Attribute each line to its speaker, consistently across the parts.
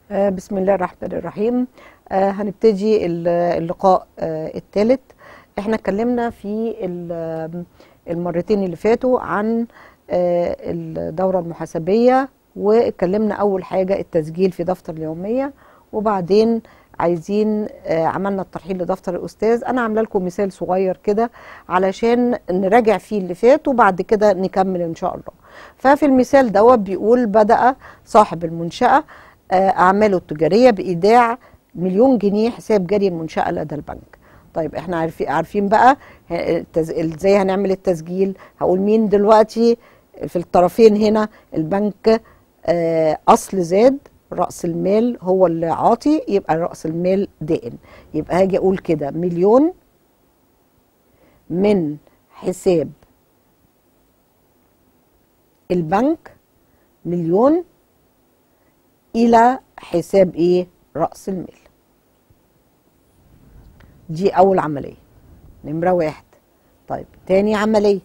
Speaker 1: آه، بسم الله الرحمن الرحيم آه، هنبتدي ال- اللقاء الثالث احنا اتكلمنا في ال- المرتين اللي فاتوا عن آه، الدورة المحاسبية واتكلمنا أول حاجة التسجيل في دفتر اليومية وبعدين عايزين آه، عملنا الترحيل لدفتر الأستاذ أنا عاملة لكم مثال صغير كده علشان نراجع فيه اللي فات وبعد كده نكمل إن شاء الله ففي المثال دوت بيقول بدأ صاحب المنشأة آه، أعماله التجارية بإيداع مليون جنيه حساب جاري المنشأة لدى البنك طيب احنا عارفين عارفين بقى ه- التز- ازاي هنعمل التسجيل هقول مين دلوقتي في الطرفين هنا البنك آه، اصل زاد راس المال هو اللي عاطي يبقى راس المال دائن يبقى هاجي اقول كده مليون من حساب البنك مليون الى حساب ايه راس المال دي اول عمليه نمره واحد طيب تاني عمليه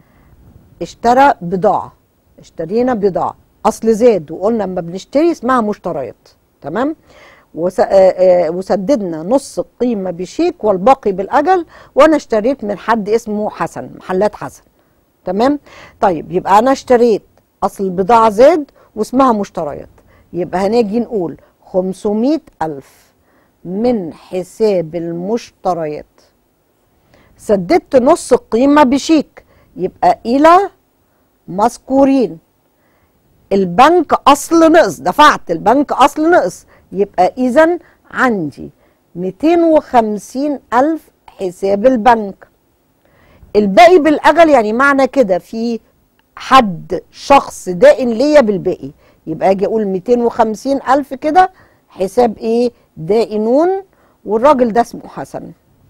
Speaker 1: اشترى بضاعه اشترينا بضاعه اصل زاد وقلنا اما بنشتري اسمها مشتريات تمام وس... آه، آه، وسددنا نص القيمه بشيك والباقي بالاجل وانا اشتريت من حد اسمه حسن محلات حسن تمام طيب يبقى انا اشتريت اصل البضاعه زاد واسمها مشتريات يبقى هنيجي نقول 500 ألف من حساب المشتريات سددت نص القيمة بشيك يبقى إلى مذكورين البنك أصل نقص دفعت البنك أصل نقص يبقى إذا عندي 250 ألف حساب البنك الباقي بالأجل يعني معنى كده في حد شخص دائن ليا بالباقي يبقى اجي اقول 250 الف كده حساب ايه دائنون والراجل ده اسمه حسن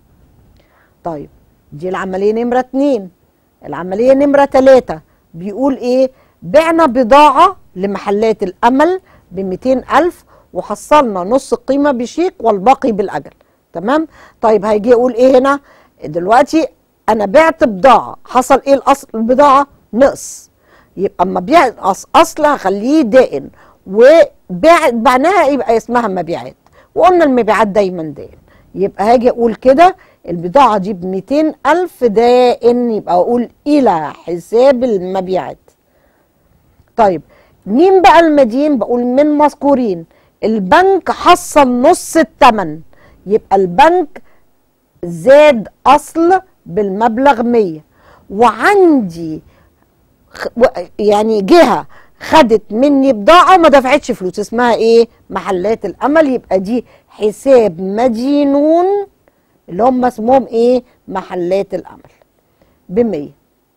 Speaker 1: طيب دي العملية نمرة اتنين العملية نمرة تلاتة بيقول ايه بعنا بضاعة لمحلات الأمل بميتين ألف وحصلنا نص القيمة بشيك والباقي بالأجل تمام طيب هيجي يقول ايه هنا دلوقتي أنا بعت بضاعة حصل ايه الأصل البضاعة نقص يبقى اما بيع أص- اصل هخليه دائن وباع بعناها يبقى اسمها مبيعات وقلنا المبيعات دايما دائن يبقى هاجي اقول كده البضاعة دي ب 200 ألف دائن يبقى أقول إلى حساب المبيعات طيب مين بقى المدين بقول من مذكورين البنك حصل نص الثمن يبقى البنك زاد أصل بالمبلغ 100 وعندي خ- و- يعني جهه خدت مني بضاعه وما دفعتش فلوس اسمها ايه محلات الامل يبقى دي حساب مدينون اللي هم اسمهم ايه محلات الامل ب 100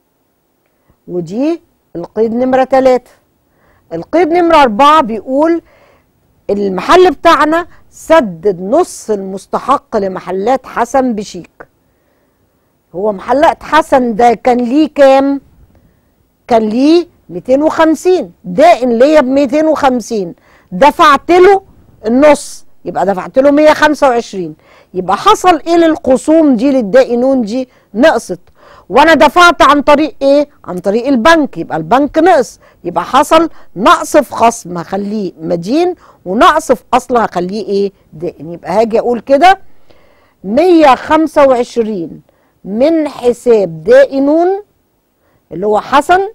Speaker 1: ودي القيد نمره 3 القيد نمره 4 بيقول المحل بتاعنا سدد نص المستحق لمحلات حسن بشيك هو محلات حسن ده كان ليه كام كان ليه 250 دائن ليا ب 250 دفعت له النص يبقى دفعت له 125 يبقى حصل ايه للخصوم دي للدائنون دي نقصت وانا دفعت عن طريق ايه عن طريق البنك يبقى البنك نقص يبقى حصل نقص في خصم هخليه مدين ونقص في اصل هخليه ايه دائن يبقى هاجي اقول كده 125 من حساب دائنون اللي هو حسن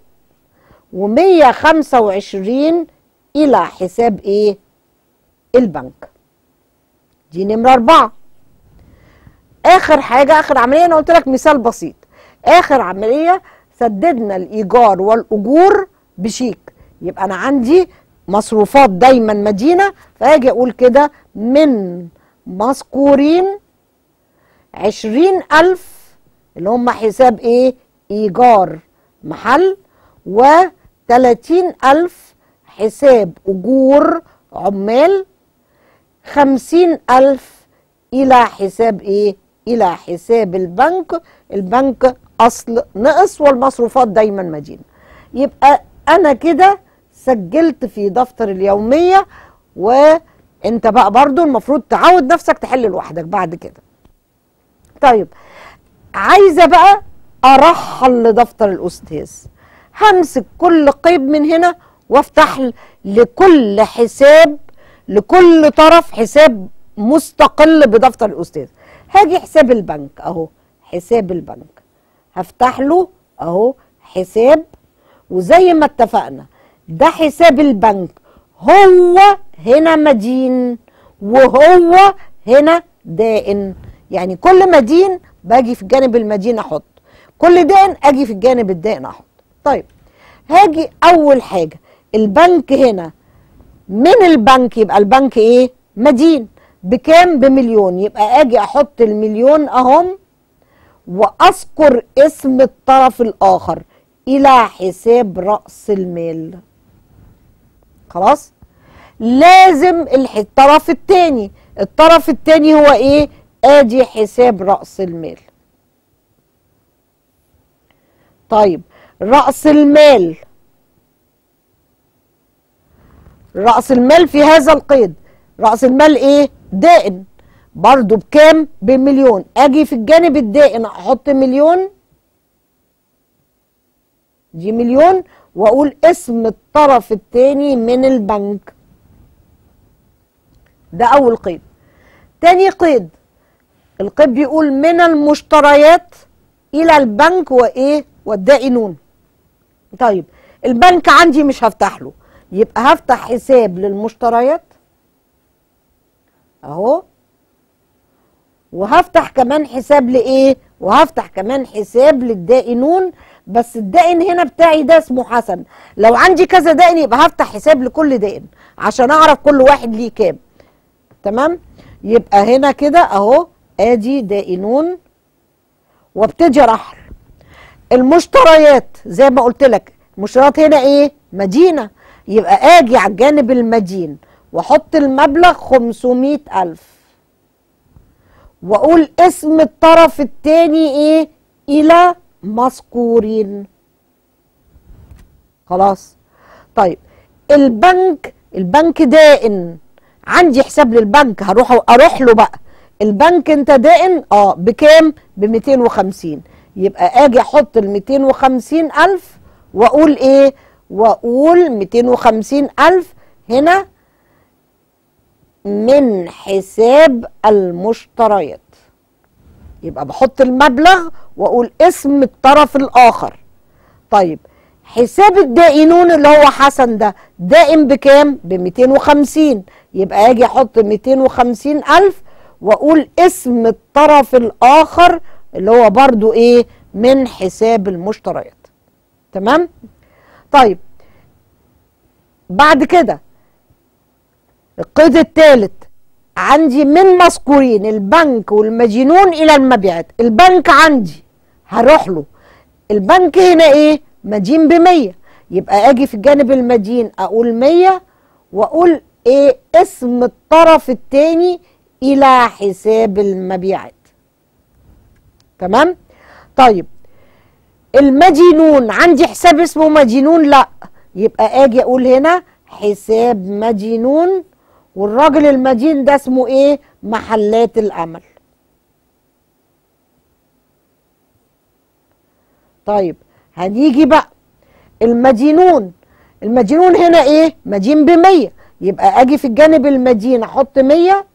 Speaker 1: و125 إلى حساب إيه؟ البنك. دي نمرة أربعة. آخر حاجة آخر عملية أنا قلت لك مثال بسيط. آخر عملية سددنا الإيجار والأجور بشيك. يبقى أنا عندي مصروفات دايما مدينة فأجي أقول كده من مذكورين عشرين ألف اللي هم حساب إيه؟ إيجار محل وتلاتين ألف حساب أجور عمال خمسين ألف إلى حساب إيه؟ إلى حساب البنك البنك أصل نقص والمصروفات دايما مدينة يبقى أنا كده سجلت في دفتر اليومية وانت بقى برضو المفروض تعود نفسك تحل لوحدك بعد كده طيب عايزه بقى ارحل لدفتر الاستاذ همسك كل قيد من هنا وافتح ل- لكل حساب لكل طرف حساب مستقل بدفتر الاستاذ هاجي حساب البنك اهو حساب البنك هفتح له اهو حساب وزي ما اتفقنا ده حساب البنك هو هنا مدين وهو هنا دائن يعني كل مدين باجي في الجانب المدين احط كل دائن اجي في الجانب الدائن احط طيب هاجي اول حاجه البنك هنا من البنك يبقى البنك ايه مدين بكام بمليون يبقى اجي احط المليون اهم واذكر اسم الطرف الاخر الى حساب راس المال خلاص لازم الح- الطرف التاني الطرف التاني هو ايه ادي حساب راس المال طيب راس المال راس المال في هذا القيد راس المال ايه دائن برضو بكام بمليون اجي في الجانب الدائن احط مليون دي مليون واقول اسم الطرف التاني من البنك ده اول قيد تاني قيد القيد بيقول من المشتريات الى البنك وايه والدائنون طيب البنك عندي مش هفتح له يبقى هفتح حساب للمشتريات اهو وهفتح كمان حساب لايه وهفتح كمان حساب للدائنون بس الدائن هنا بتاعي ده اسمه حسن لو عندي كذا دائن يبقى هفتح حساب لكل دائن عشان اعرف كل واحد ليه كام تمام يبقى هنا كده اهو ادي دائنون وابتدي ارحل المشتريات زي ما قلت لك المشتريات هنا ايه مدينة يبقى اجي على الجانب المدين واحط المبلغ 500 الف واقول اسم الطرف التاني ايه الى مذكورين خلاص طيب البنك البنك دائن عندي حساب للبنك هروح اروح له بقى البنك انت دائن اه بكام ب 250 يبقى اجي احط ال 250 الف واقول ايه واقول 250 الف هنا من حساب المشتريات يبقى بحط المبلغ واقول اسم الطرف الاخر طيب حساب الدائنون اللي هو حسن ده دائن بكام ب 250 يبقى اجي احط 250 الف واقول اسم الطرف الاخر اللي هو برضو ايه من حساب المشتريات تمام طيب بعد كده القيد الثالث عندي من مذكورين البنك والمدينون الى المبيعات البنك عندي هروح له البنك هنا ايه مدين ب 100 يبقى اجي في الجانب المدين اقول 100 واقول ايه اسم الطرف الثاني الى حساب المبيعات تمام طيب المدينون عندي حساب اسمه مدينون لا يبقى اجي اقول هنا حساب مدينون والراجل المدين ده اسمه ايه محلات الامل طيب هنيجي بقى المدينون المدينون هنا ايه مدين بمية يبقى اجي في الجانب المدين احط مية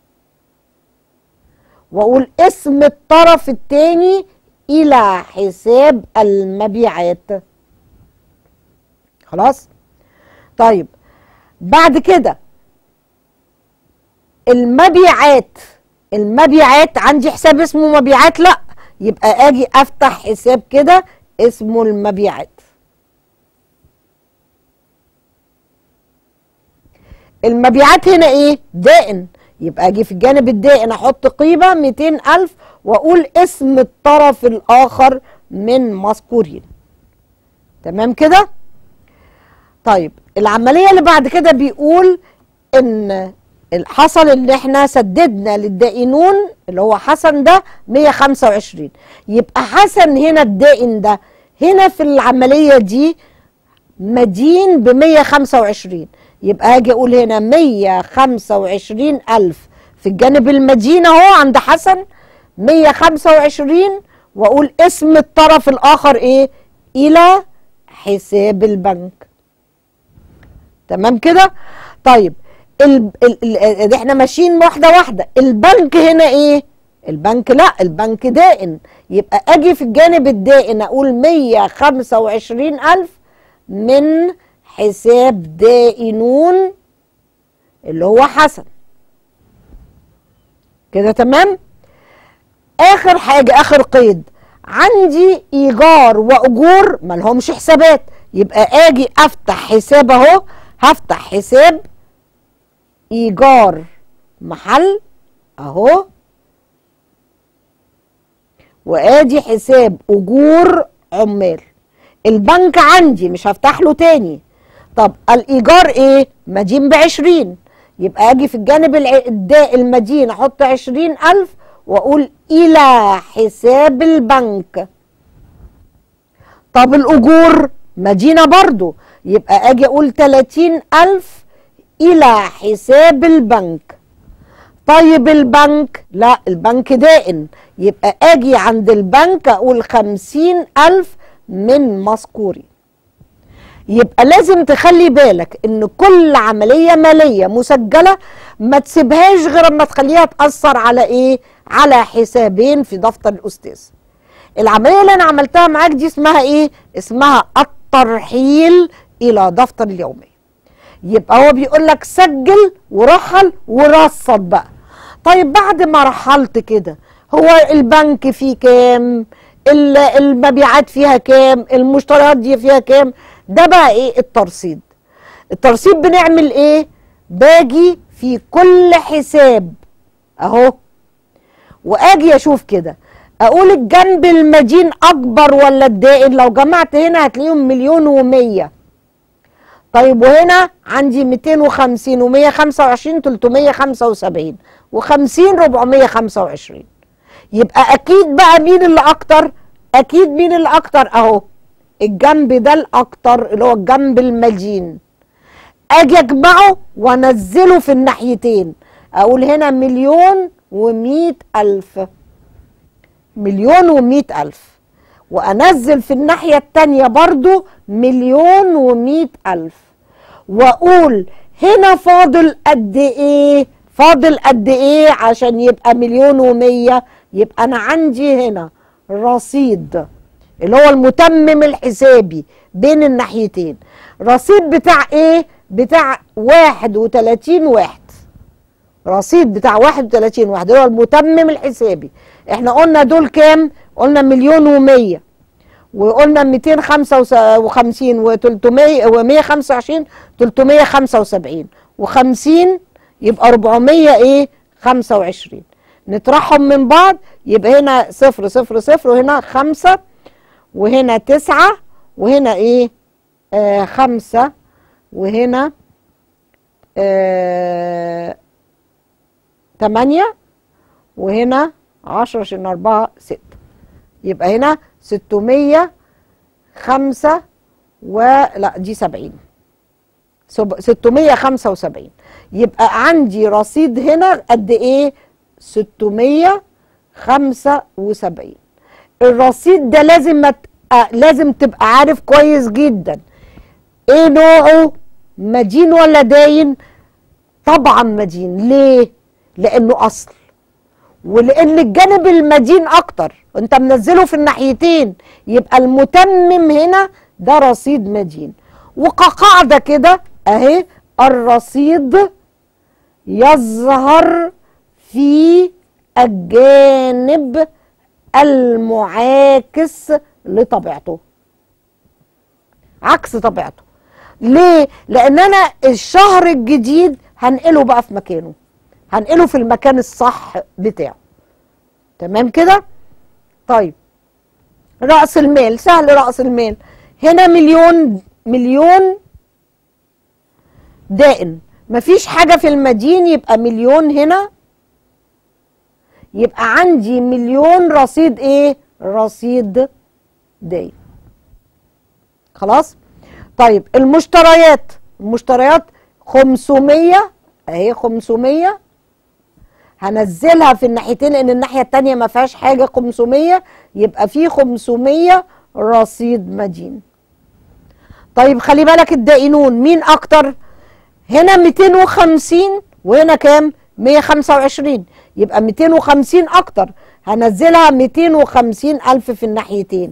Speaker 1: واقول اسم الطرف التاني الى حساب المبيعات خلاص طيب بعد كده المبيعات المبيعات عندي حساب اسمه مبيعات لا يبقى اجي افتح حساب كده اسمه المبيعات المبيعات هنا ايه دائن يبقى اجي في الجانب الدائن احط قيمة 200 الف واقول اسم الطرف الاخر من مذكورين تمام كده طيب العملية اللي بعد كده بيقول ان حصل ان احنا سددنا للدائنون اللي هو حسن ده 125 يبقى حسن هنا الدائن ده هنا في العملية دي مدين ب 125 يبقى هاجي اقول هنا 125 الف في الجانب المدين اهو عند حسن 125 واقول اسم الطرف الاخر ايه الى حساب البنك تمام كده طيب ال... ال... ال... احنا ماشيين واحده واحده البنك هنا ايه البنك لا البنك دائن يبقى اجي في الجانب الدائن اقول 125 الف من حساب دائنون اللي هو حسن كده تمام اخر حاجه اخر قيد عندي ايجار واجور مالهمش حسابات يبقى اجي افتح حساب اهو هفتح حساب ايجار محل اهو وادي حساب اجور عمال البنك عندي مش هفتح له تاني طب الايجار ايه مدين بعشرين يبقى اجي في الجانب الداء المدين احط عشرين الف واقول الى حساب البنك طب الاجور مدينة برضو يبقى اجي اقول تلاتين الف الى حساب البنك طيب البنك لا البنك دائن يبقى اجي عند البنك اقول خمسين الف من مذكوري يبقى لازم تخلي بالك ان كل عمليه ماليه مسجله ما تسيبهاش غير اما تخليها تاثر على ايه على حسابين في دفتر الاستاذ العمليه اللي انا عملتها معاك دي اسمها ايه اسمها الترحيل الى دفتر اليومي يبقى هو بيقول لك سجل ورحل ورصد بقى طيب بعد ما رحلت كده هو البنك فيه كام المبيعات فيها كام المشتريات دي فيها كام ده بقى ايه الترصيد الترصيد بنعمل ايه باجي في كل حساب اهو واجي اشوف كده اقول الجنب المدين اكبر ولا الدائن لو جمعت هنا هتلاقيهم مليون ومية طيب وهنا عندي 250 و125 375 و50 425 يبقى اكيد بقى مين اللي اكتر اكيد مين اللي اكتر اهو الجنب ده الاكتر اللي هو الجنب المدين اجي اجمعه وانزله في الناحيتين اقول هنا مليون ومئة الف مليون ومئة الف وانزل في الناحية التانية برضو مليون ومئة الف واقول هنا فاضل قد ايه فاضل قد ايه عشان يبقى مليون ومية يبقى انا عندي هنا رصيد اللي هو المتمم الحسابي بين الناحيتين رصيد بتاع ايه بتاع واحد وتلاتين واحد رصيد بتاع واحد وتلاتين واحد اللي هو المتمم الحسابي احنا قلنا دول كام قلنا مليون ومية وقلنا ميتين خمسة وخمسين وتلتمية ومية خمسة وعشرين تلتمية خمسة وسبعين وخمسين يبقى ربعمية ايه خمسة وعشرين نطرحهم من بعض يبقى هنا صفر صفر صفر وهنا خمسة وهنا تسعة وهنا ايه آه خمسة وهنا آه تمانية وهنا عشرة عشان أربعة ستة يبقى هنا ستمية خمسة ولا دي سبعين ستمية خمسة وسبعين يبقى عندي رصيد هنا قد ايه ستمية خمسة وسبعين الرصيد ده لازم مت... آه لازم تبقى عارف كويس جدا ايه نوعه مدين ولا داين طبعا مدين ليه لانه اصل ولان الجانب المدين اكتر انت منزله في الناحيتين يبقى المتمم هنا ده رصيد مدين وكقاعده كده اهي الرصيد يظهر في الجانب المعاكس لطبيعته عكس طبيعته ليه لان انا الشهر الجديد هنقله بقى في مكانه هنقله في المكان الصح بتاعه تمام كده طيب رأس المال سهل رأس المال هنا مليون مليون دائن مفيش حاجة في المدين يبقى مليون هنا يبقى عندي مليون رصيد ايه رصيد داين خلاص طيب المشتريات المشتريات 500 اهي 500 هنزلها في الناحيتين لان الناحيه الثانيه ما فيهاش حاجه 500 يبقى في 500 رصيد مدين طيب خلي بالك الدائنون مين اكتر هنا 250 وهنا كام 125 يبقى 250 اكتر هنزلها 250 الف في الناحيتين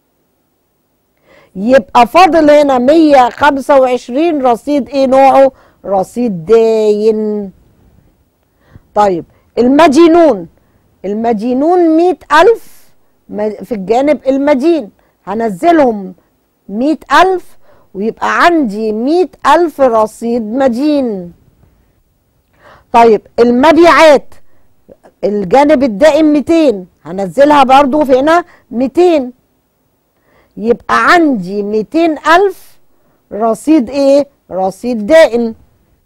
Speaker 1: يبقى فاضل هنا 125 رصيد ايه نوعه رصيد داين طيب المدينون المدينون مئة ألف في الجانب المدين هنزلهم مئة ألف ويبقى عندي مئة ألف رصيد مدين طيب المبيعات الجانب الدائم 200 هنزلها برضو في هنا 200 يبقى عندي 200 ألف رصيد ايه رصيد دائم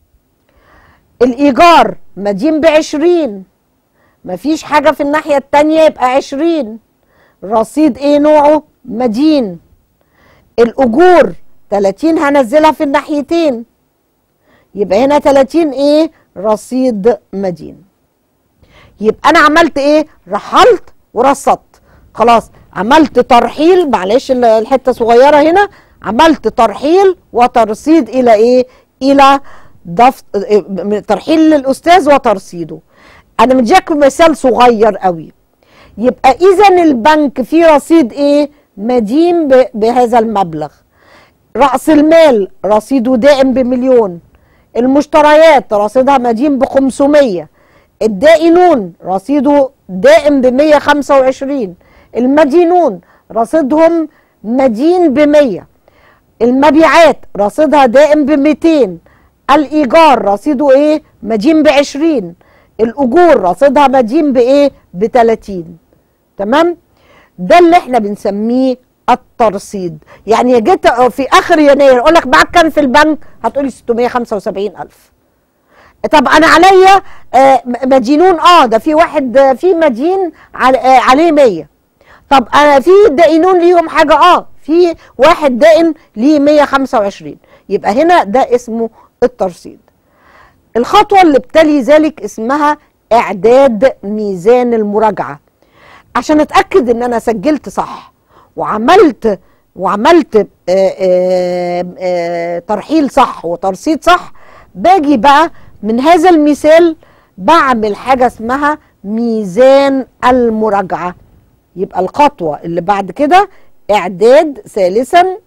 Speaker 1: الإيجار مدين بعشرين مفيش حاجة في الناحية التانية يبقى عشرين رصيد ايه نوعه مدين الأجور 30 هنزلها في الناحيتين يبقى هنا 30 ايه رصيد مدين يبقى انا عملت ايه رحلت ورصدت خلاص عملت ترحيل معلش الحته صغيره هنا عملت ترحيل وترصيد الى ايه الى ضفط ترحيل للاستاذ وترصيده انا مديك مثال صغير قوي يبقى اذا البنك فيه رصيد ايه مدين بهذا المبلغ راس المال رصيده دائم بمليون المشتريات رصيدها مدين ب 500 الدائنون رصيده دائم ب 125 المدينون رصيدهم مدين ب 100 المبيعات رصيدها دائم ب 200 الايجار رصيده ايه مدين ب 20 الاجور رصيدها مدين بايه ب 30 تمام ده اللي احنا بنسميه الترصيد يعني جيت في اخر يناير اقول لك معاك كام في البنك هتقولي 675 الف طب انا عليا آه مدينون اه ده في واحد في مدين آه عليه 100 طب انا في دائنون ليهم حاجه اه في واحد دائن ليه 125 يبقى هنا ده اسمه الترصيد الخطوه اللي بتلي ذلك اسمها اعداد ميزان المراجعه عشان اتاكد ان انا سجلت صح وعملت وعملت آآ آآ آآ ترحيل صح وترصيد صح باجي بقى من هذا المثال بعمل حاجة اسمها ميزان المراجعة يبقى الخطوة اللي بعد كده إعداد ثالثا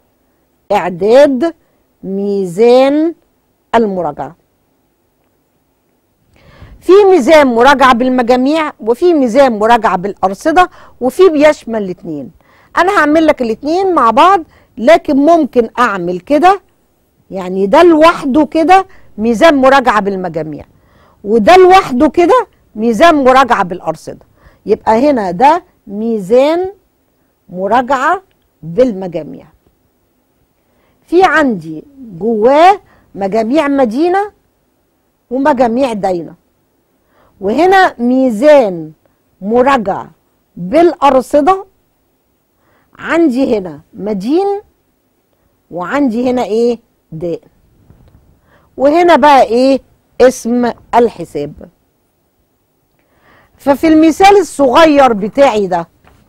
Speaker 1: إعداد ميزان المراجعة في ميزان مراجعة بالمجاميع وفي ميزان مراجعة بالأرصدة وفي بيشمل الاتنين أنا هعمل لك الاتنين مع بعض لكن ممكن أعمل كده يعني ده لوحده كده ميزان مراجعة بالمجاميع وده لوحده كده ميزان مراجعة بالأرصدة يبقى هنا ده ميزان مراجعة بالمجاميع في عندي جواه مجاميع مدينة ومجاميع داينة وهنا ميزان مراجعة بالأرصدة عندي هنا مدين وعندي هنا ايه دائن وهنا بقى ايه اسم الحساب ففي المثال الصغير بتاعي ده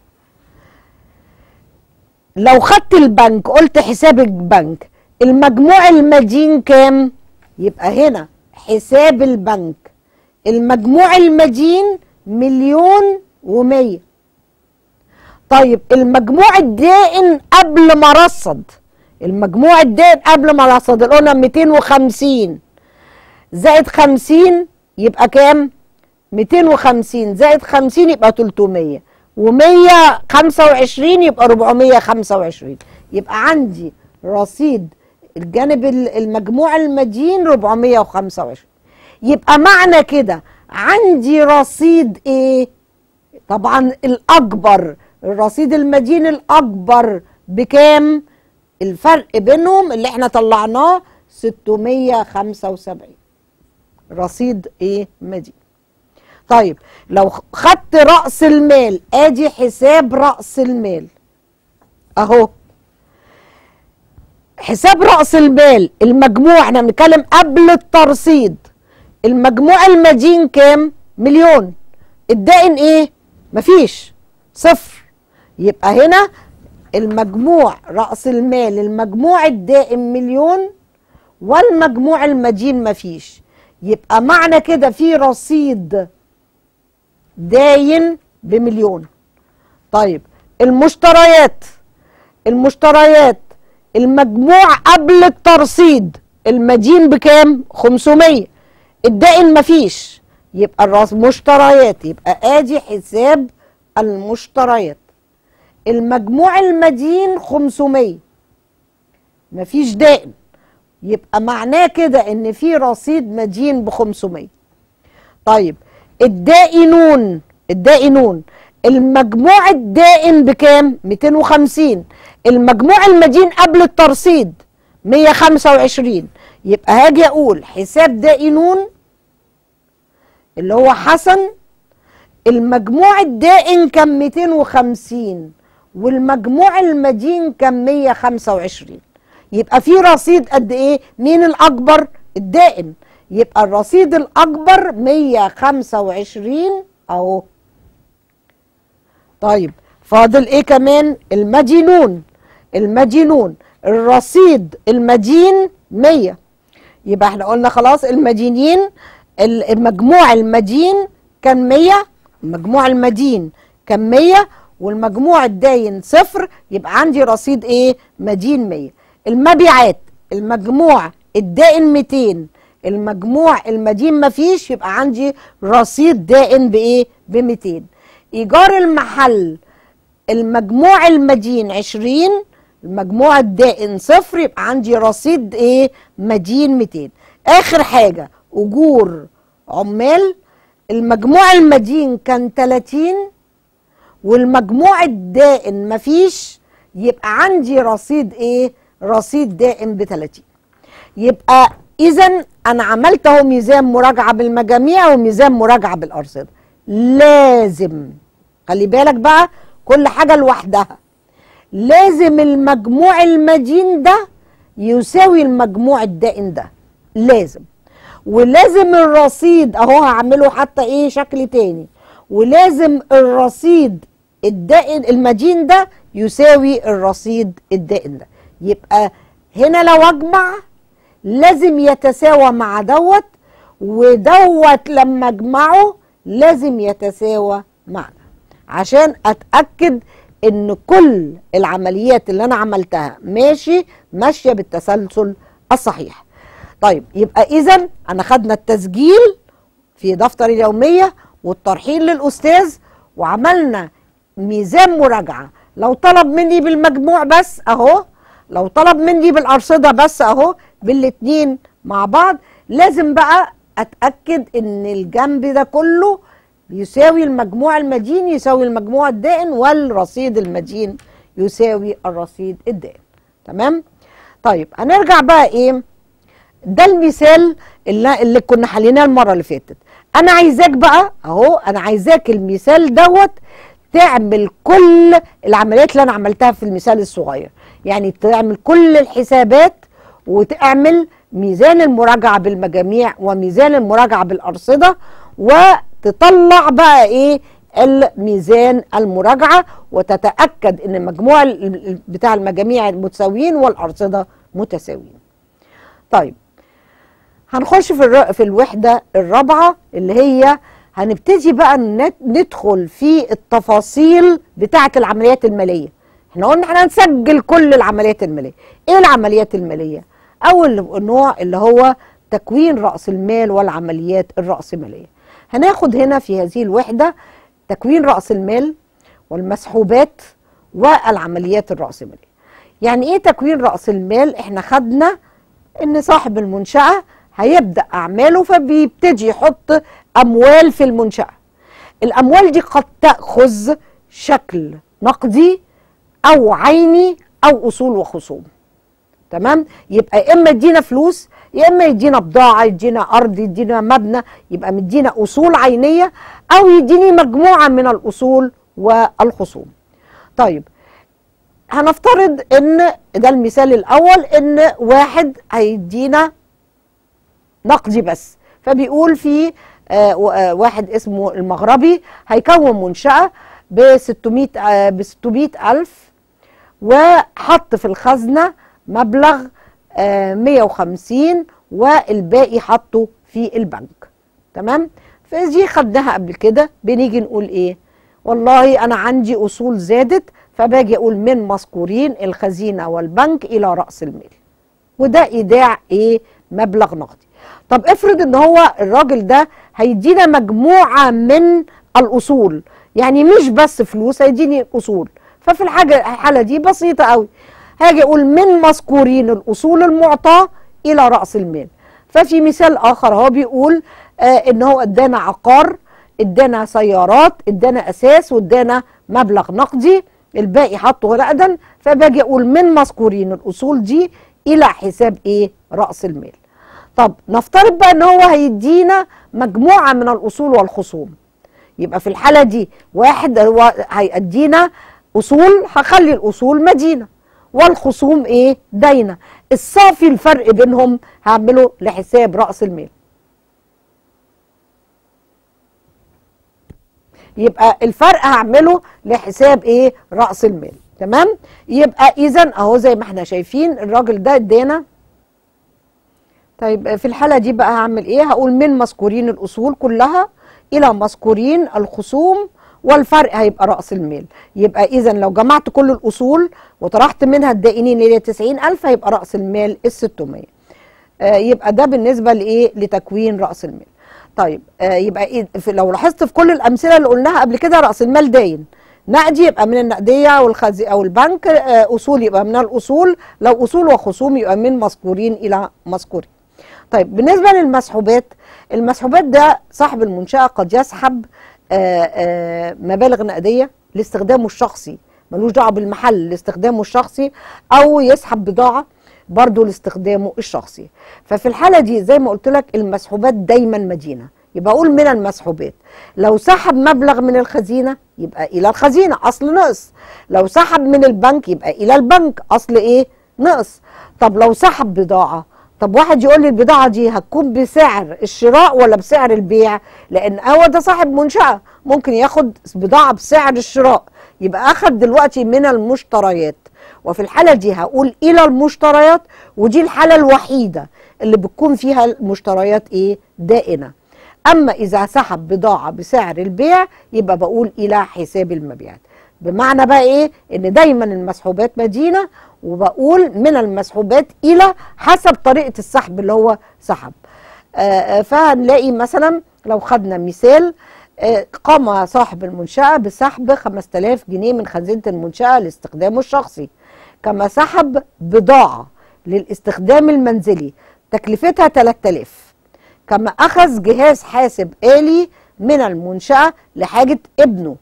Speaker 1: لو خدت البنك قلت حساب البنك المجموع المدين كام يبقى هنا حساب البنك المجموع المدين مليون ومية طيب المجموع الدائن قبل ما رصد المجموع الدائن قبل ما رصد قلنا 250 زائد 50 يبقى كام 250 زائد 50 يبقى 300 و125 يبقى 425 يبقى عندي رصيد الجانب المجموع المدين 425 يبقى معنى كده عندي رصيد ايه طبعا الاكبر الرصيد المدين الاكبر بكام الفرق بينهم اللي احنا طلعناه 675 رصيد ايه مدين طيب لو خدت رأس المال ادي حساب رأس المال اهو حساب رأس المال المجموع احنا بنتكلم قبل الترصيد المجموع المدين كام مليون الدائن ايه مفيش صفر يبقى هنا المجموع رأس المال المجموع الدائم مليون والمجموع المدين مفيش يبقى معنى كده في رصيد داين بمليون طيب المشتريات المشتريات المجموع قبل الترصيد المدين بكام 500 الدائن مفيش يبقى الراس مشتريات يبقى ادي حساب المشتريات المجموع المدين 500 مفيش دائن يبقى معناه كده ان في رصيد مدين ب 500 طيب الدائنون الدائنون المجموع الدائن بكام 250 المجموع المدين قبل الترصيد 125 يبقى هاجي اقول حساب دائنون اللي هو حسن المجموع الدائن كان 250 والمجموع المدين كان 125 يبقى في رصيد قد ايه مين الاكبر الدائن يبقى الرصيد الاكبر 125 اهو طيب فاضل ايه كمان المدينون المدينون الرصيد المدين 100 يبقى احنا قلنا خلاص المدينين المجموع المدين كان 100 المجموع المدين كان 100 والمجموع الداين صفر يبقى عندي رصيد ايه مدين 100 المبيعات المجموع الدائن 200 المجموع المدين مفيش يبقى عندي رصيد دائن بايه ب 200 ايجار المحل المجموع المدين 20 المجموع الدائن صفر يبقى عندي رصيد ايه مدين 200 اخر حاجه اجور عمال المجموع المدين كان 30 والمجموع الدائن مفيش يبقى عندي رصيد ايه رصيد دائم ب 30 يبقى اذا انا عملت اهو ميزان مراجعه بالمجاميع وميزان مراجعه بالارصده لازم خلي بالك بقى كل حاجه لوحدها لازم المجموع المدين ده يساوي المجموع الدائن ده لازم ولازم الرصيد اهو هعمله حتى ايه شكل تاني ولازم الرصيد الدائن المدين ده يساوي الرصيد الدائن ده يبقى هنا لو اجمع لازم يتساوى مع دوت ودوت لما اجمعه لازم يتساوى مع ده عشان اتاكد ان كل العمليات اللي انا عملتها ماشي ماشيه بالتسلسل الصحيح طيب يبقى اذا انا خدنا التسجيل في دفتر اليوميه والترحيل للاستاذ وعملنا ميزان مراجعه لو طلب مني بالمجموع بس اهو لو طلب مني بالارصده بس اهو بالاتنين مع بعض لازم بقى اتاكد ان الجنب ده كله يساوي المجموع المدين يساوي المجموع الدائن والرصيد المدين يساوي الرصيد الدائن تمام طيب هنرجع بقى ايه ده المثال اللي, اللي كنا حليناه المره اللي فاتت انا عايزاك بقى اهو انا عايزاك المثال دوت تعمل كل العمليات اللي انا عملتها في المثال الصغير يعني تعمل كل الحسابات وتعمل ميزان المراجعه بالمجاميع وميزان المراجعه بالارصده وتطلع بقى ايه الميزان المراجعه وتتاكد ان المجموع بتاع المجاميع متساويين والارصده متساويين طيب هنخش في الر... في الوحده الرابعه اللي هي هنبتدي بقى ندخل في التفاصيل بتاعه العمليات الماليه احنا قلنا احنا هنسجل كل العمليات الماليه ايه العمليات الماليه اول نوع اللي هو تكوين راس المال والعمليات الراسماليه هناخد هنا في هذه الوحده تكوين راس المال والمسحوبات والعمليات الراسماليه يعني ايه تكوين راس المال احنا خدنا ان صاحب المنشاه هيبدا اعماله فبيبتدي يحط اموال في المنشاه الاموال دي قد تاخذ شكل نقدي او عيني او اصول وخصوم تمام يبقى يا اما يدينا فلوس يا اما يدينا بضاعه يدينا ارض يدينا مبنى يبقى مدينا اصول عينيه او يديني مجموعه من الاصول والخصوم طيب هنفترض ان ده المثال الاول ان واحد هيدينا نقدي بس فبيقول في آه واحد اسمه المغربي هيكون منشأة ب 600 ب 600 ألف وحط في الخزنة مبلغ آه 150 والباقي حطه في البنك تمام فدي خدناها قبل كده بنيجي نقول ايه والله انا عندي اصول زادت فباجي اقول من مذكورين الخزينه والبنك الى راس المال وده ايداع ايه مبلغ نقدي طب افرض ان هو الراجل ده هيدينا مجموعه من الاصول يعني مش بس فلوس هيديني اصول ففي الحاجه الحاله دي بسيطه قوي هاجي اقول من مذكورين الاصول المعطاه الى راس المال ففي مثال اخر هو بيقول آه ان هو ادانا عقار ادانا سيارات ادانا اساس وادانا مبلغ نقدي الباقي حطه نقدا فباجي اقول من مذكورين الاصول دي الى حساب ايه راس المال طب نفترض بقى ان هو هيدينا مجموعه من الاصول والخصوم يبقى في الحاله دي واحد هو هيدينا اصول هخلي الاصول مدينه والخصوم ايه داينه الصافي الفرق بينهم هعمله لحساب راس المال يبقى الفرق هعمله لحساب ايه راس المال تمام يبقى اذا اهو زي ما احنا شايفين الراجل ده ادانا طيب في الحاله دي بقى هعمل ايه هقول من مذكورين الاصول كلها الى مذكورين الخصوم والفرق هيبقى راس المال يبقى اذا لو جمعت كل الاصول وطرحت منها الدائنين اللي هي 90000 هيبقى راس المال ال 600 آه يبقى ده بالنسبه لايه لتكوين راس المال طيب آه يبقى إيه لو لاحظت في كل الامثله اللي قلناها قبل كده راس المال داين نقدي يبقى من النقديه والخزي او البنك آه اصول يبقى من الاصول لو اصول وخصوم يبقى من مذكورين الى مذكورين طيب بالنسبه للمسحوبات المسحوبات ده صاحب المنشاه قد يسحب آآ آآ مبالغ نقديه لاستخدامه الشخصي ملوش دعوه بالمحل لاستخدامه الشخصي او يسحب بضاعه برضه لاستخدامه الشخصي ففي الحاله دي زي ما قلت لك المسحوبات دايما مدينه يبقى اقول من المسحوبات لو سحب مبلغ من الخزينه يبقى الى الخزينه اصل نقص لو سحب من البنك يبقى الى البنك اصل ايه نقص طب لو سحب بضاعه طب واحد يقول لي البضاعه دي هتكون بسعر الشراء ولا بسعر البيع لان هو ده صاحب منشاه ممكن ياخد بضاعه بسعر الشراء يبقى اخد دلوقتي من المشتريات وفي الحاله دي هقول الى المشتريات ودي الحاله الوحيده اللي بتكون فيها المشتريات ايه دائنه اما اذا سحب بضاعه بسعر البيع يبقى بقول الى حساب المبيعات بمعنى بقى ايه ان دايما المسحوبات مدينه وبقول من المسحوبات الى حسب طريقه السحب اللي هو سحب آه فهنلاقي مثلا لو خدنا مثال آه قام صاحب المنشاه بسحب 5000 جنيه من خزينه المنشاه لاستخدامه الشخصي كما سحب بضاعه للاستخدام المنزلي تكلفتها 3000 كما اخذ جهاز حاسب آلي من المنشاه لحاجه ابنه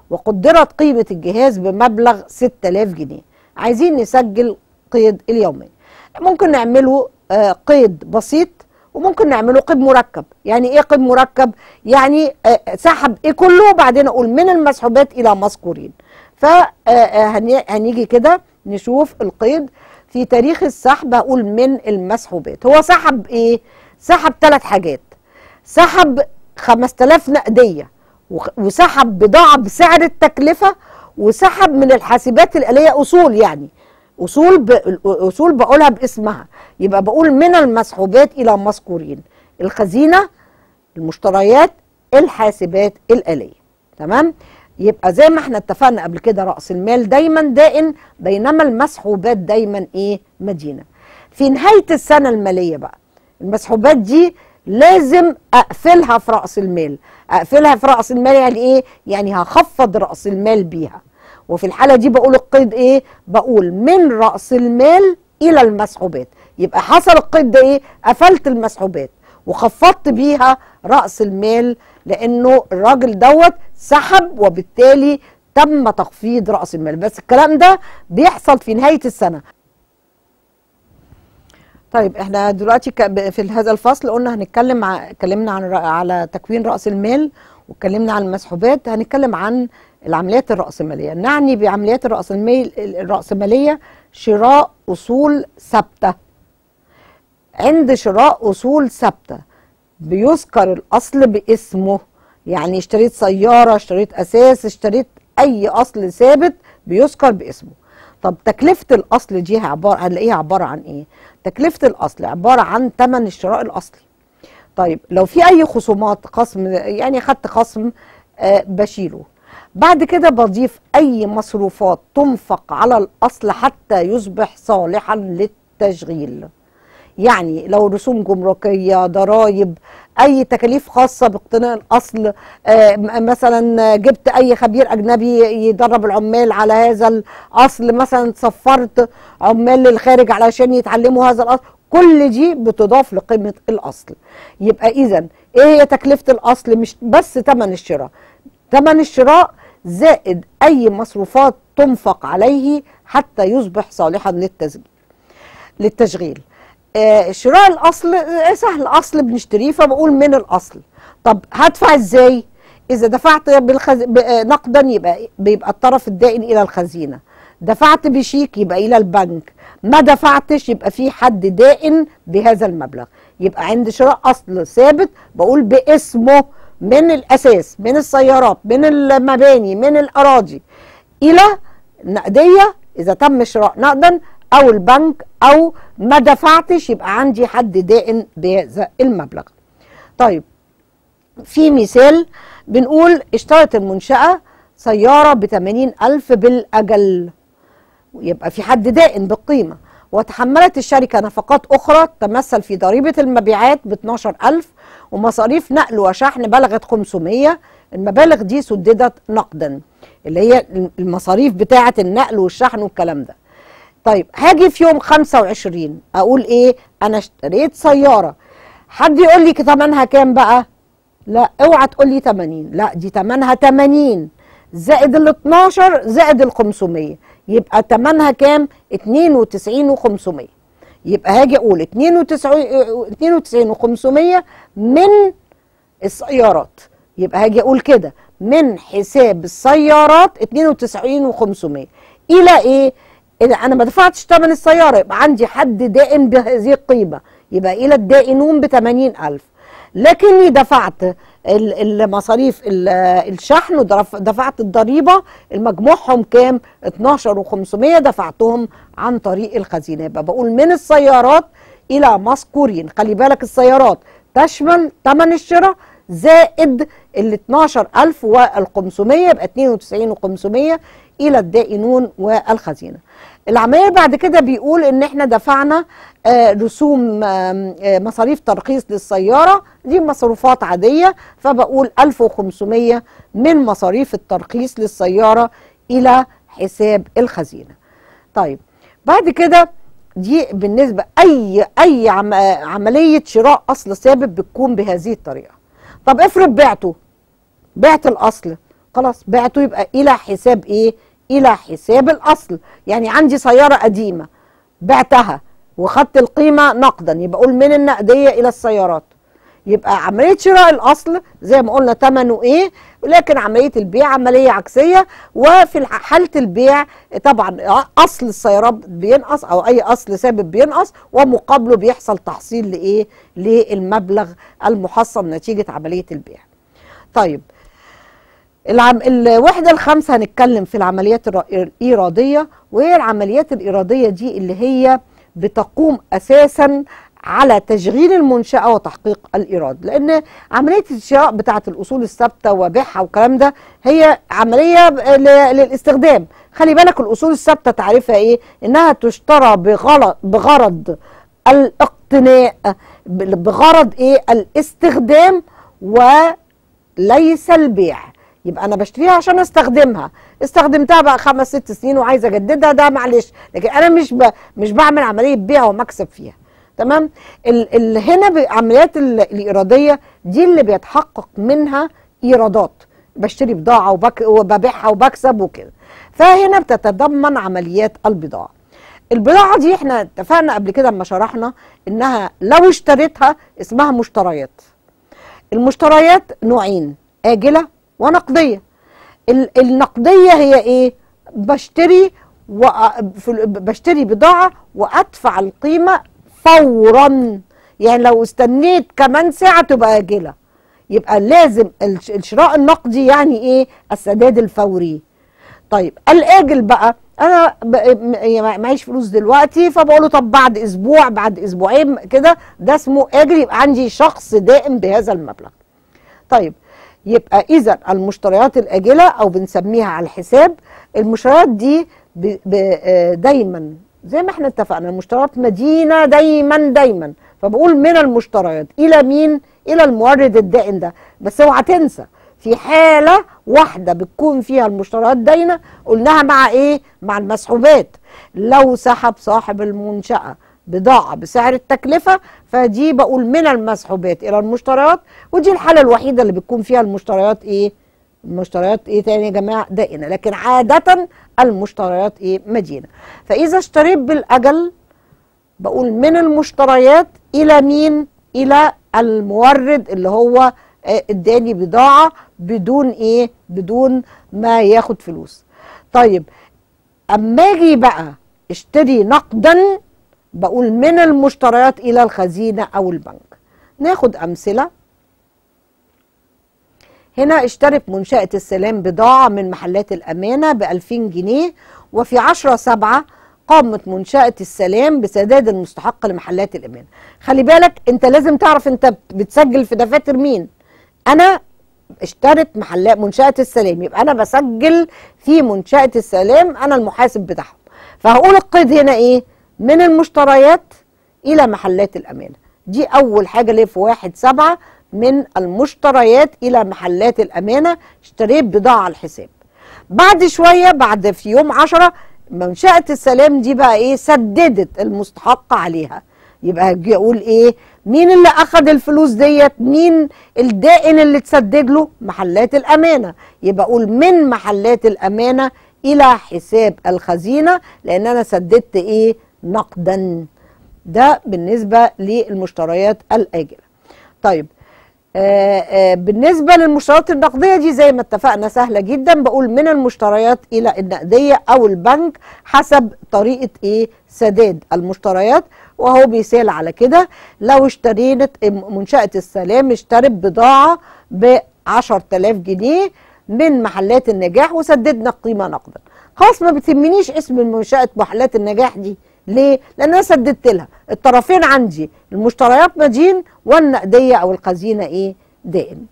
Speaker 1: وقدرت قيمه الجهاز بمبلغ 6000 جنيه عايزين نسجل قيد اليومي ممكن نعمله آه قيد بسيط وممكن نعمله قيد مركب يعني ايه قيد مركب يعني آه سحب ايه كله وبعدين اقول من المسحوبات الى مذكورين فهنيجي كده نشوف القيد في تاريخ السحب هقول من المسحوبات هو سحب ايه سحب ثلاث حاجات سحب 5000 نقديه وسحب بضاعه بسعر التكلفه وسحب من الحاسبات الآلية أصول يعني أصول ب... أصول بقولها باسمها يبقى بقول من المسحوبات إلى مذكورين الخزينة المشتريات الحاسبات الآلية تمام يبقى زي ما احنا اتفقنا قبل كده رأس المال دايما دائن بينما المسحوبات دايما ايه مدينة في نهاية السنة المالية بقى المسحوبات دي لازم اقفلها في راس المال اقفلها في راس المال يعني ايه يعني هخفض راس المال بيها وفي الحاله دي بقول القيد ايه بقول من راس المال الى المسحوبات يبقى حصل القيد ده ايه قفلت المسحوبات وخفضت بيها راس المال لانه الراجل دوت سحب وبالتالي تم تخفيض راس المال بس الكلام ده بيحصل في نهايه السنه طيب احنا دلوقتي في هذا الفصل قلنا هنتكلم اتكلمنا عن على تكوين راس المال واتكلمنا عن المسحوبات هنتكلم عن العمليات الرأسمالية نعني بعمليات الرأسمالية الرأسمالية شراء أصول ثابتة عند شراء أصول ثابتة بيذكر الأصل باسمه يعني اشتريت سيارة اشتريت أساس اشتريت أي أصل ثابت بيذكر باسمه طب تكلفة الأصل دي عبارة هنلاقيها عبارة عن إيه؟ تكلفه الاصل عباره عن ثمن الشراء الاصلي طيب لو في اي خصومات خصم يعني خدت خصم آه بشيله بعد كده بضيف اي مصروفات تنفق على الاصل حتى يصبح صالحا للتشغيل يعني لو رسوم جمركيه ضرائب اي تكاليف خاصه باقتناء الاصل آه مثلا جبت اي خبير اجنبي يدرب العمال على هذا الاصل مثلا سفرت عمال للخارج علشان يتعلموا هذا الاصل كل دي بتضاف لقيمه الاصل يبقى اذا ايه هي تكلفه الاصل مش بس ثمن الشراء ثمن الشراء زائد اي مصروفات تنفق عليه حتى يصبح صالحا للتسجيل للتشغيل آه شراء الاصل آه سهل اصل بنشتريه فبقول من الاصل طب هدفع ازاي اذا دفعت بالخز... نقدا يبقى بيبقى الطرف الدائن الى الخزينه دفعت بشيك يبقى الى البنك ما دفعتش يبقى في حد دائن بهذا المبلغ يبقى عند شراء اصل ثابت بقول باسمه من الاساس من السيارات من المباني من الاراضي الى نقديه اذا تم شراء نقدا او البنك او ما دفعتش يبقى عندي حد دائن بهذا المبلغ طيب في مثال بنقول اشترت المنشأة سيارة بثمانين ألف بالأجل يبقى في حد دائن بالقيمة وتحملت الشركة نفقات أخرى تمثل في ضريبة المبيعات ب 12000 ومصاريف نقل وشحن بلغت 500 المبالغ دي سددت نقدا اللي هي المصاريف بتاعة النقل والشحن والكلام ده طيب هاجي في يوم 25 اقول ايه انا اشتريت سياره حد يقول لي ثمنها كام بقى لا اوعى تقول لي 80 لا دي ثمنها 80 زائد ال 12 زائد ال 500 يبقى ثمنها كام 92 و500 يبقى هاجي اقول 92 92 و500 من السيارات يبقى هاجي اقول كده من حساب السيارات 92 و500 الى ايه اذا انا ما دفعتش ثمن السياره يبقى عندي حد دائن بهذه القيمه يبقى الى الدائنون ب 80000 لكني دفعت المصاريف الشحن ودفعت الضريبه المجموعهم كام 12 و500 دفعتهم عن طريق الخزينه يبقى بقول من السيارات الى مذكورين خلي بالك السيارات تشمل ثمن الشراء زائد ال 12000 وال 500 يبقى 92 و500 الى الدائنون والخزينه. العمليه بعد كده بيقول ان احنا دفعنا آه رسوم آه مصاريف ترخيص للسياره دي مصروفات عاديه فبقول 1500 من مصاريف الترخيص للسياره الى حساب الخزينه. طيب بعد كده دي بالنسبه اي اي عمليه شراء اصل ثابت بتكون بهذه الطريقه. طب افرض بعته بعت الاصل خلاص بعته يبقى الى حساب ايه الى حساب الاصل يعني عندي سياره قديمه بعتها وخدت القيمه نقدا يبقى اقول من النقديه الى السيارات يبقى عمليه شراء الاصل زي ما قلنا ثمنه ايه ولكن عمليه البيع عمليه عكسيه وفي حاله البيع طبعا اصل السيارات بينقص او اي اصل ثابت بينقص ومقابله بيحصل تحصيل لايه للمبلغ المحصل نتيجه عمليه البيع طيب العم... الوحدة الخامسة هنتكلم في العمليات الإيرادية وهي العمليات الإيرادية دي اللي هي بتقوم أساسا على تشغيل المنشأة وتحقيق الإيراد لأن عملية الشراء بتاعة الأصول الثابتة وبيعها والكلام ده هي عملية للاستخدام خلي بالك الأصول الثابتة تعرفها إيه إنها تشترى بغرض, بغرض الاقتناء بغرض إيه الاستخدام وليس البيع يبقى انا بشتريها عشان استخدمها استخدمتها بقى خمس ست سنين وعايزه اجددها ده معلش لكن انا مش ب... مش بعمل عمليه بيع ومكسب فيها تمام ال... ال... هنا بعمليات ال... الايراديه دي اللي بيتحقق منها ايرادات بشتري بضاعه وبك... وببيعها وبكسب وكده فهنا بتتضمن عمليات البضاعه البضاعه دي احنا اتفقنا قبل كده لما شرحنا انها لو اشتريتها اسمها مشتريات المشتريات نوعين اجله ونقديه النقديه هي ايه بشتري و... بشتري بضاعه وادفع القيمه فورا يعني لو استنيت كمان ساعه تبقى اجله يبقى لازم الشراء النقدي يعني ايه السداد الفوري طيب الاجل بقى انا ب- م- يعني معيش فلوس دلوقتي فبقول له طب بعد اسبوع بعد اسبوعين كده ده اسمه اجل يبقى عندي شخص دائم بهذا المبلغ طيب يبقى اذا المشتريات الاجله او بنسميها على الحساب المشتريات دي ب- ب- آه، دايما زي ما احنا اتفقنا المشتريات مدينه دايما دايما فبقول من المشتريات الى مين الى المورد الدائن ده بس اوعى تنسى في حاله واحده بتكون فيها المشتريات داينه قلناها مع ايه مع المسحوبات لو سحب صاحب المنشاه بضاعة بسعر التكلفة فدي بقول من المسحوبات إلى المشتريات ودي الحالة الوحيدة اللي بتكون فيها المشتريات إيه؟ المشتريات إيه تاني يا جماعة؟ دائنة لكن عادة المشتريات إيه؟ مدينة فإذا اشتريت بالأجل بقول من المشتريات إلى مين؟ إلى المورد اللي هو آه، اداني بضاعة بدون إيه؟ بدون ما ياخد فلوس طيب اما اجي بقى اشتري نقدا بقول من المشتريات الى الخزينه او البنك ناخد امثله هنا اشترت منشأة السلام بضاعة من محلات الأمانة ب 2000 جنيه وفي 10 سبعة قامت منشأة السلام بسداد المستحق لمحلات الأمانة خلي بالك انت لازم تعرف انت بت- بتسجل في دفاتر مين أنا اشترت محلات منشأة السلام يبقى أنا بسجل في منشأة السلام أنا المحاسب بتاعهم فهقول القيد هنا إيه من المشتريات إلى محلات الأمانة دي أول حاجة اللي في واحد سبعة من المشتريات إلى محلات الأمانة اشتريت بضاعة على الحساب بعد شوية بعد في يوم عشرة منشأة السلام دي بقى إيه سددت المستحق عليها يبقى هجي اقول ايه مين اللي اخذ الفلوس ديت مين الدائن اللي تسدد له محلات الامانه يبقى اقول من محلات الامانه الى حساب الخزينه لان انا سددت ايه نقدا ده بالنسبه للمشتريات الاجله طيب آه آه بالنسبة للمشتريات النقدية دي زي ما اتفقنا سهلة جدا بقول من المشتريات إلى النقدية أو البنك حسب طريقة إيه سداد المشتريات وهو بيسال على كده لو اشتريت منشأة السلام اشترت بضاعة ب 10000 جنيه من محلات النجاح وسددنا القيمة نقدا خلاص ما بتهمنيش اسم منشأة محلات النجاح دي ليه؟ لأن أنا سددت لها الطرفين عندي المشتريات مدين والنقدية أو الخزينة إيه؟ دائم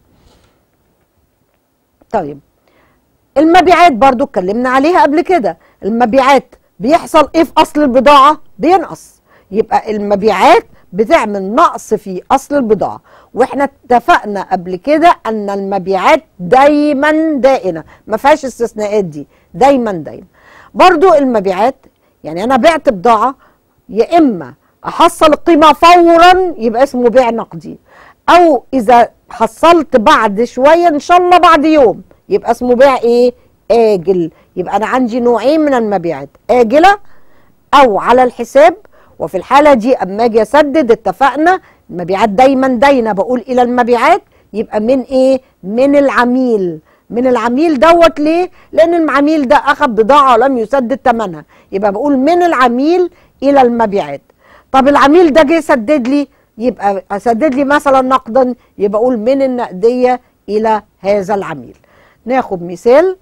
Speaker 1: طيب المبيعات برضو اتكلمنا عليها قبل كده المبيعات بيحصل ايه في اصل البضاعة بينقص يبقى المبيعات بتعمل نقص في اصل البضاعة واحنا اتفقنا قبل كده ان المبيعات دايما دائنة ما فيهاش استثناءات دي دايما دايما برضو المبيعات يعني انا بعت بضاعة يا اما احصل القيمة فورا يبقى اسمه بيع نقدي او اذا حصلت بعد شوية ان شاء الله بعد يوم يبقى اسمه بيع ايه آجل يبقى أنا عندي نوعين من المبيعات آجلة أو على الحساب وفي الحالة دي أما أجي أسدد اتفقنا المبيعات دايما داينة بقول إلى المبيعات يبقى من إيه؟ من العميل من العميل دوت ليه؟ لأن العميل ده أخذ بضاعة ولم يسدد ثمنها يبقى بقول من العميل إلى المبيعات طب العميل ده جه سدد لي يبقى سدد لي مثلا نقدا يبقى أقول من النقدية إلى هذا العميل ناخد مثال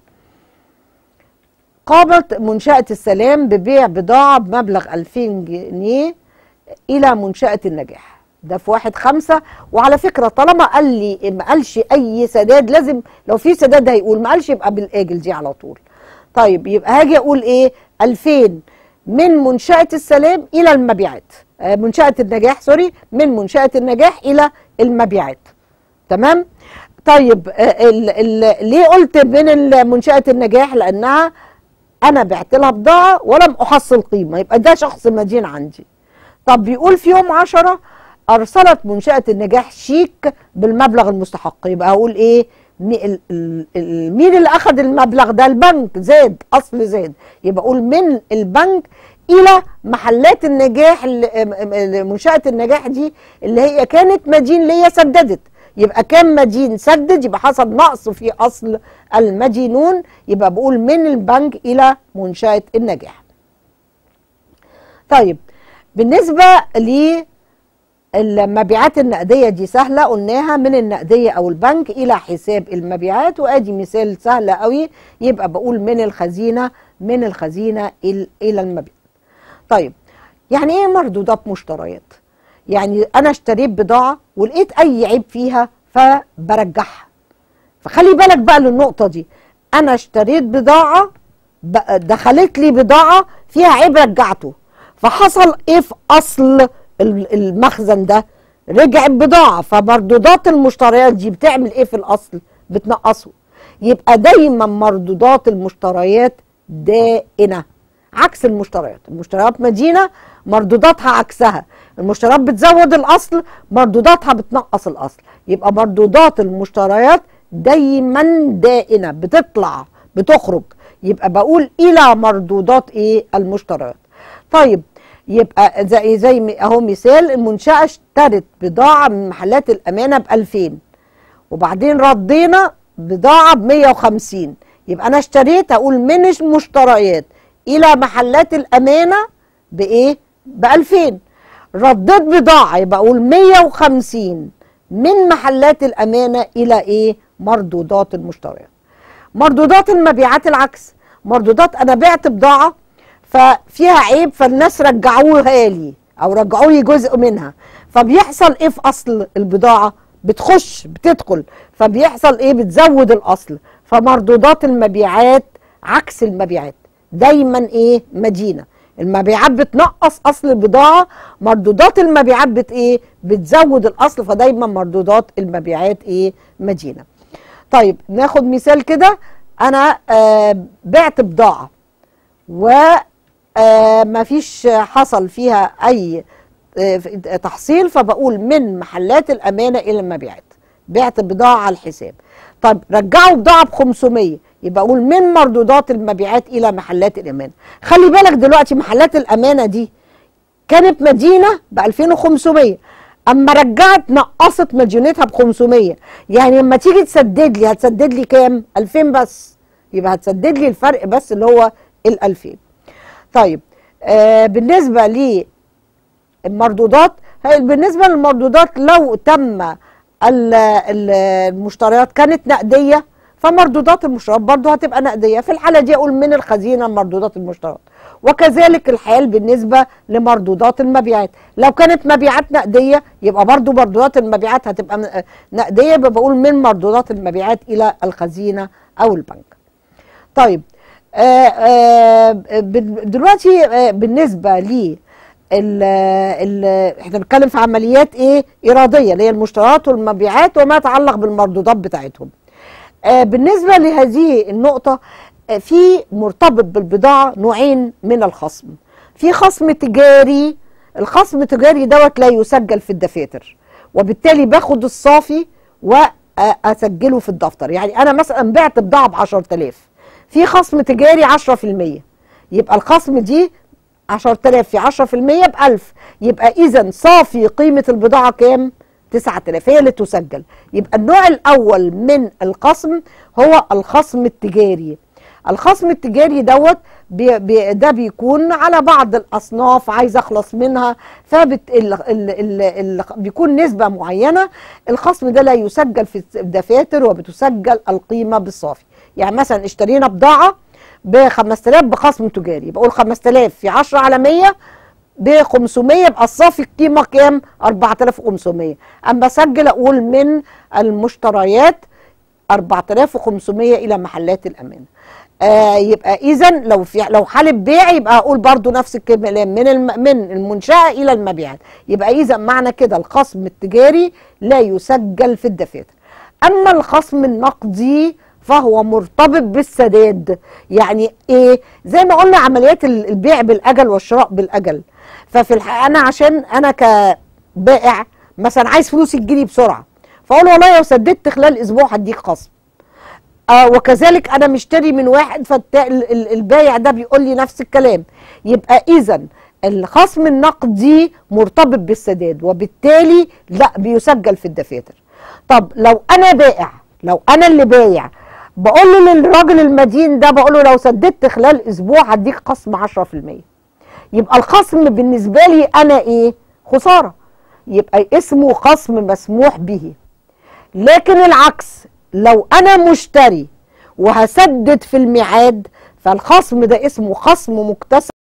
Speaker 1: قامت منشأة السلام ببيع بضاعة بمبلغ 2000 جنيه إلى منشأة النجاح ده في واحد خمسة وعلى فكرة طالما قال لي ما قالش أي سداد لازم لو في سداد هيقول ما قالش يبقى بالآجل دي على طول طيب يبقى هاجي أقول إيه 2000 من منشأة السلام إلى المبيعات آه منشأة النجاح سوري من منشأة النجاح إلى المبيعات تمام طيب ال ال ليه قلت من منشأة النجاح لأنها أنا بعت لها بضاعة ولم أحصل قيمة يبقى ده شخص مدين عندي طب بيقول في يوم عشرة أرسلت منشأة النجاح شيك بالمبلغ المستحق يبقى أقول إيه مين اللي أخذ المبلغ ده البنك زاد أصل زاد يبقى أقول من البنك إلى محلات النجاح منشأة النجاح دي اللي هي كانت مدين ليا سددت يبقى كان مدين سدد يبقى حصل نقص في اصل المدينون يبقى بقول من البنك الى منشاه النجاح. طيب بالنسبه ل المبيعات النقديه دي سهله قلناها من النقديه او البنك الى حساب المبيعات وادي مثال سهل قوي يبقى بقول من الخزينه من الخزينه ال- الى المبيعات طيب يعني ايه مردودات مشتريات يعني انا اشتريت بضاعه ولقيت اي عيب فيها فبرجعها فخلي بالك بقى للنقطه دي انا اشتريت بضاعه ب- دخلت لي بضاعه فيها عيب رجعته فحصل ايه في اصل ال- المخزن ده رجعت بضاعه فمردودات المشتريات دي بتعمل ايه في الاصل بتنقصه يبقى دايما مردودات المشتريات دائنه عكس المشتريات المشتريات مدينه مردوداتها عكسها المشتريات بتزود الاصل مردوداتها بتنقص الاصل يبقى مردودات المشتريات دايما دائنه بتطلع بتخرج يبقى بقول الى مردودات ايه المشتريات طيب يبقى زي زي م- اهو مثال المنشاه اشترت بضاعه من محلات الامانه ب 2000 وبعدين ردينا بضاعه ب 150 يبقى انا اشتريت اقول من المشتريات الى محلات الامانه بايه ب 2000 رديت بضاعه يبقى اقول 150 من محلات الامانه الى ايه مردودات المشتريات مردودات المبيعات العكس مردودات انا بعت بضاعه ففيها عيب فالناس رجعوها لي او رجعوا لي جزء منها فبيحصل ايه في اصل البضاعه بتخش بتدخل فبيحصل ايه بتزود الاصل فمردودات المبيعات عكس المبيعات دايما ايه مدينه المبيعات بتنقص اصل البضاعه مردودات المبيعات بت ايه بتزود الاصل فدايما مردودات المبيعات ايه مدينه طيب ناخد مثال كده انا آه بعت بضاعه وما فيش حصل فيها اي آه، تحصيل فبقول من محلات الامانه الى المبيعات بعت بضاعه على الحساب طب رجعوا بضاعه ب 500 يبقى اقول من مردودات المبيعات الى محلات الامانه خلي بالك دلوقتي محلات الامانه دي كانت مدينه ب 2500 اما رجعت نقصت مديونتها ب 500 يعني لما تيجي تسدد لي هتسدد لي كام 2000 بس يبقى هتسدد لي الفرق بس اللي هو ال 2000 طيب آه بالنسبه للمردودات هي بالنسبه للمردودات لو تم ال- ال- المشتريات كانت نقديه فمردودات المشتريات برضه هتبقى نقديه في الحاله دي اقول من الخزينه مردودات المشتريات وكذلك الحال بالنسبه لمردودات المبيعات لو كانت مبيعات نقديه يبقى برضه مردودات المبيعات هتبقى م- نقديه يبقى بقول من مردودات المبيعات الى الخزينه او البنك طيب آه آه بال- دلوقتي آه بالنسبه لي ال ال احنا بنتكلم في عمليات ايه اراديه اللي هي المشتريات والمبيعات وما يتعلق بالمردودات بتاعتهم آه بالنسبه لهذه النقطه آه في مرتبط بالبضاعه نوعين من الخصم في خصم تجاري الخصم التجاري دوت لا يسجل في الدفاتر وبالتالي باخد الصافي واسجله في الدفتر يعني انا مثلا بعت بضاعه ب 10000 في خصم تجاري 10% يبقى الخصم دي 10000 في 10% ب 1000 يبقى اذا صافي قيمه البضاعه كام 9000 هي اللي تسجل يبقى النوع الاول من الخصم هو الخصم التجاري الخصم التجاري دوت بي بي ده بيكون على بعض الاصناف عايز اخلص منها فبت ال ال ال ال بيكون نسبه معينه الخصم ده لا يسجل في الدفاتر وبتسجل القيمه بالصافي يعني مثلا اشترينا بضاعه ب 5000 بخصم تجاري بقول 5000 في 10 على 100 ب 500 يبقى الصافي القيمه كام 4500 اما اسجل اقول من المشتريات 4500 الى محلات الامان آه يبقى اذا لو في لو حاله بيع يبقى اقول برضو نفس الكلام من الم من المنشاه الى المبيعات يبقى اذا معنى كده الخصم التجاري لا يسجل في الدفاتر اما الخصم النقدي فهو مرتبط بالسداد يعني ايه زي ما قلنا عمليات ال- البيع بالاجل والشراء بالاجل ففي الحقيقه انا عشان انا كبائع مثلا عايز فلوسي تجيلي بسرعه فاقول والله لو سددت خلال اسبوع هديك خصم آه وكذلك انا مشتري من واحد فالبايع ده بيقول لي نفس الكلام يبقى اذا الخصم النقدي مرتبط بالسداد وبالتالي لا بيسجل في الدفاتر طب لو انا بائع لو انا اللي بايع بقول له للراجل المدين ده بقول له لو سددت خلال اسبوع هديك خصم 10% يبقى الخصم بالنسبه لي انا ايه خساره يبقى اسمه خصم مسموح به لكن العكس لو انا مشتري وهسدد في الميعاد فالخصم ده اسمه خصم مكتسب